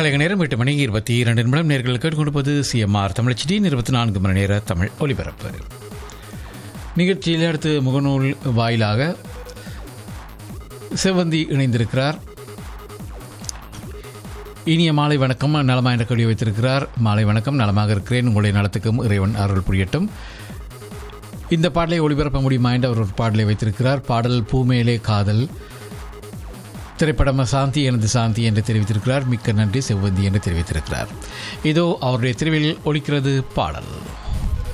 கலைக நேரம் எட்டு மணி இருபத்தி இரண்டு நிமிடம் நேர்கள் கேட்டுக்கொண்டிருப்பது சிஎம்ஆர் தமிழச்சி இருபத்தி நான்கு மணி நேர தமிழ் ஒலிபரப்பு நிகழ்ச்சியில் அடுத்து முகநூல் வாயிலாக செவ்வந்தி இணைந்திருக்கிறார் இனிய மாலை வணக்கம் நலமா என்ற கல்வி வைத்திருக்கிறார் மாலை வணக்கம் நலமாக இருக்கிறேன் உங்களுடைய நலத்துக்கும் இறைவன் அருள் புரியட்டும் இந்த பாடலை ஒளிபரப்ப முடியுமா என்று அவர் ஒரு பாடலை வைத்திருக்கிறார் பாடல் பூமேலே காதல் திரைப்படம் சாந்தி எனது சாந்தி என்று தெரிவித்திருக்கிறார் மிக்க நன்றி செவ்வந்தி என்று தெரிவித்திருக்கிறார் இதோ அவருடைய தெருவில் ஒலிக்கிறது பாடல்